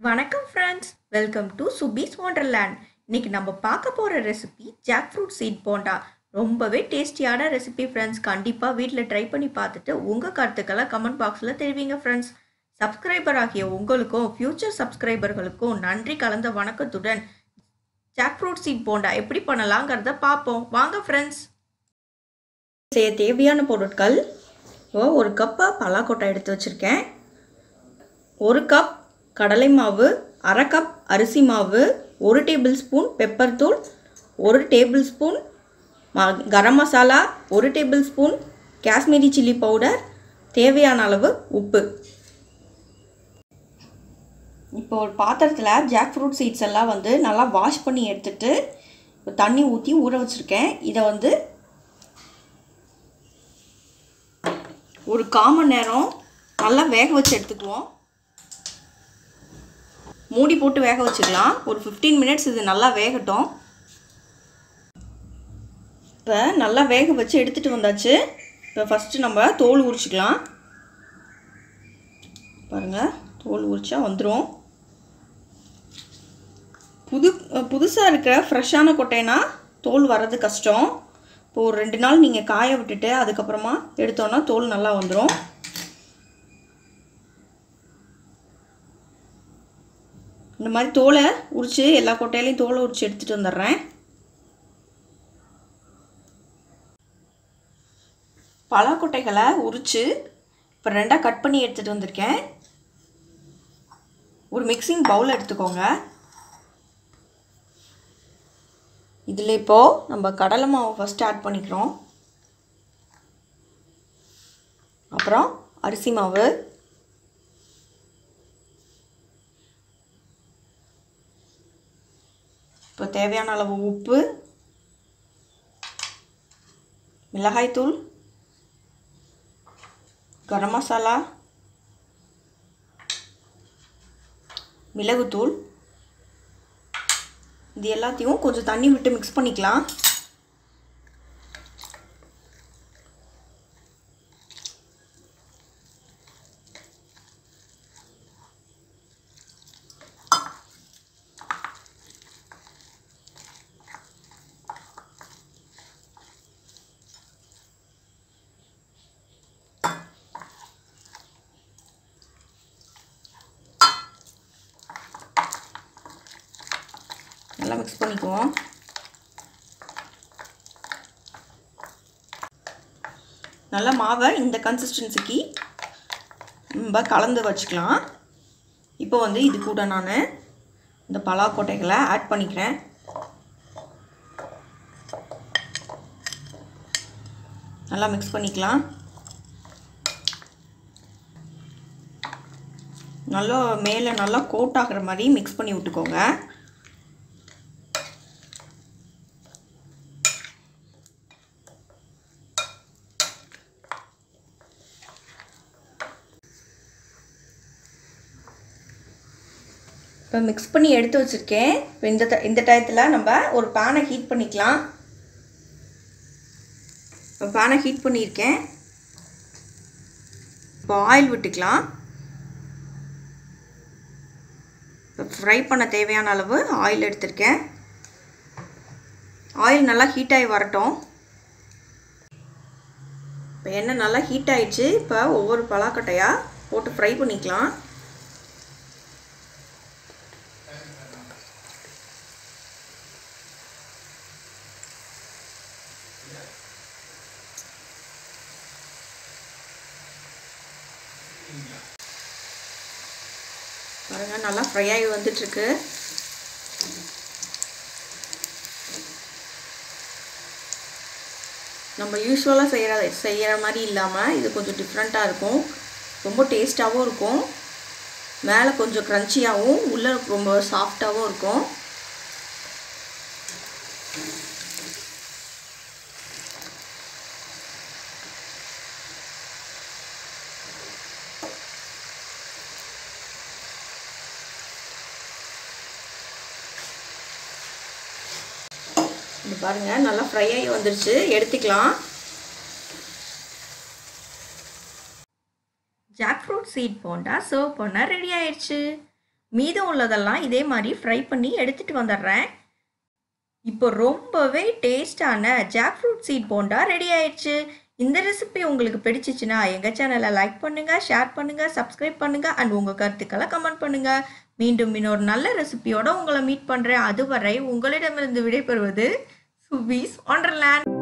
வணக்கம் friends welcome to Subi's wonderland இன்னைக்கு நம்ம பார்க்க போகிற recipe jackfruit seed bonda ரொம்பவே டேஸ்டியான ரெசிபி ஃப்ரெண்ட்ஸ் கண்டிப்பாக வீட்டில் ட்ரை பண்ணி பார்த்துட்டு உங்கள் கருத்துக்களை கமெண்ட் பாக்ஸில் தெரிவிங்க ஃப்ரெண்ட்ஸ் சப்ஸ்கிரைபர் ஆகிய உங்களுக்கும் ஃப்யூச்சர் சப்ஸ்கிரைபர்களுக்கும் நன்றி கலந்த வணக்கத்துடன் ஜாக் ஃப்ரூட் சீட் போண்டா எப்படி பண்ணலாங்கிறத பார்ப்போம் வாங்க ஃப்ரெண்ட்ஸ் செய்ய தேவையான பொருட்கள் இப்போ ஒரு கப்பு பலாக்கொட்டை எடுத்து வச்சுருக்கேன் ஒரு கப் கடலை மாவு அரை கப் அரிசி மாவு ஒரு டேபிள் ஸ்பூன் பெப்பர் தூள் ஒரு டேபிள் ஸ்பூன் ம கரம் மசாலா ஒரு tablespoon Kashmiri chilli powder தேவையான அளவு உப்பு இப்போ ஒரு பாத்திரத்தில் ஜாக் ஃப்ரூட் சீட்ஸ் எல்லாம் வந்து நல்லா வாஷ் பண்ணி எடுத்துட்டு இப்போ தண்ணி ஊற்றி ஊற வச்சுருக்கேன் இதை வந்து ஒரு காமன் நேரம் நல்லா வேக வச்சு எடுத்துக்குவோம் மூடி போட்டு வேக வச்சுக்கலாம் ஒரு ஃபிஃப்டீன் மினிட்ஸ் இது நல்லா வேகட்டும் இப்போ நல்லா வேக வச்சு எடுத்துகிட்டு வந்தாச்சு இப்போ ஃபஸ்ட்டு நம்ம தோல் உரிச்சிக்கலாம் பாருங்கள் தோல் உரிச்சா வந்துடும் புது புதுசாக இருக்கிற ஃப்ரெஷ்ஷான கொட்டைனா தோல் வர்றது கஷ்டம் இப்போ ஒரு ரெண்டு நாள் நீங்கள் காய விட்டுட்டு அதுக்கப்புறமா எடுத்தோன்னா தோல் நல்லா வந்துடும் இந்த மாதிரி தோலை உரித்து எல்லா கொட்டையிலையும் தோலை உரித்து எடுத்துகிட்டு வந்துடுறேன் பலாக்கொட்டைகளை உரித்து இப்போ ரெண்டாக கட் பண்ணி எடுத்துகிட்டு வந்திருக்கேன் ஒரு மிக்சிங் பவுல் எடுத்துக்கோங்க இதில் இப்போது நம்ம கடலை மாவு ஃபஸ்ட்டு ஆட் பண்ணிக்கிறோம் அப்புறம் அரிசி மாவு இப்போ தேவையான அளவு உப்பு மிளகாய்த்தூள் கரம் மசாலா மிளகுத்தூள் இது எல்லாத்தையும் கொஞ்சம் தண்ணி விட்டு மிக்ஸ் பண்ணிக்கலாம் நல்லா மிக்ஸ் பண்ணிக்குவோம் நல்லா மாவை இந்த கன்சிஸ்டன்சிக்கு நம்ம கலந்து வச்சுக்கலாம் இப்போ வந்து இது கூட நான் இந்த பலாக்கொட்டைகளை ஆட் பண்ணிக்கிறேன் நல்லா மிக்ஸ் பண்ணிக்கலாம் நல்லா மேலே நல்லா கோட் ஆகிற மாதிரி மிக்ஸ் பண்ணி விட்டுக்கோங்க இப்போ மிக்ஸ் பண்ணி எடுத்து வச்சுருக்கேன் இப்போ இந்த ட இந்த டயத்தில் நம்ம ஒரு பேனை ஹீட் பண்ணிக்கலாம் இப்போ பேனை ஹீட் பண்ணியிருக்கேன் இப்போ ஆயில் விட்டுக்கலாம் இப்போ ஃப்ரை பண்ண தேவையான அளவு ஆயில் எடுத்திருக்கேன் ஆயில் நல்லா ஹீட் ஆகி வரட்டும் இப்போ எண்ணெய் நல்லா ஹீட் ஆயிடுச்சு இப்போ ஒவ்வொரு பலாக்கட்டையாக போட்டு ஃப்ரை பண்ணிக்கலாம் பாருங்கள் நல்லா ஃப்ரை ஆகி வந்துட்டுருக்கு நம்ம யூஸ்வலாக செய்கிற செய்கிற மாதிரி இல்லாமல் இது கொஞ்சம் டிஃப்ரெண்ட்டாக இருக்கும் ரொம்ப டேஸ்ட்டாகவும் இருக்கும் மேலே கொஞ்சம் க்ரன்ச்சியாகவும் உள்ளே ரொம்ப சாஃப்டாகவும் இருக்கும் இது பாருங்கள் நல்லா ஃப்ரை ஆகி வந்துருச்சு எடுத்துக்கலாம் jackfruit seed bonda serve பண்ண ரெடி ஆயிடுச்சு மீதம் உள்ளதெல்லாம் இதே மாதிரி ஃப்ரை பண்ணி எடுத்துகிட்டு வந்துடுறேன் இப்போ ரொம்பவே டேஸ்டான jackfruit seed bonda ready ஆயிடுச்சு இந்த ரெசிபி உங்களுக்கு பிடிச்சிச்சுன்னா எங்கள் சேனலை லைக் பண்ணுங்கள் ஷேர் பண்ணுங்கள் சப்ஸ்கிரைப் பண்ணுங்கள் அண்ட் உங்கள் கருத்துக்களை கமெண்ட் பண்ணுங்கள் மீண்டும் இன்னொரு நல்ல ரெசிபியோட உங்களை மீட் பண்ணுறேன் அதுவரை உங்களிடமிருந்து விடைபெறுவது சுபீஸ் ஒண்டர்லேண்ட்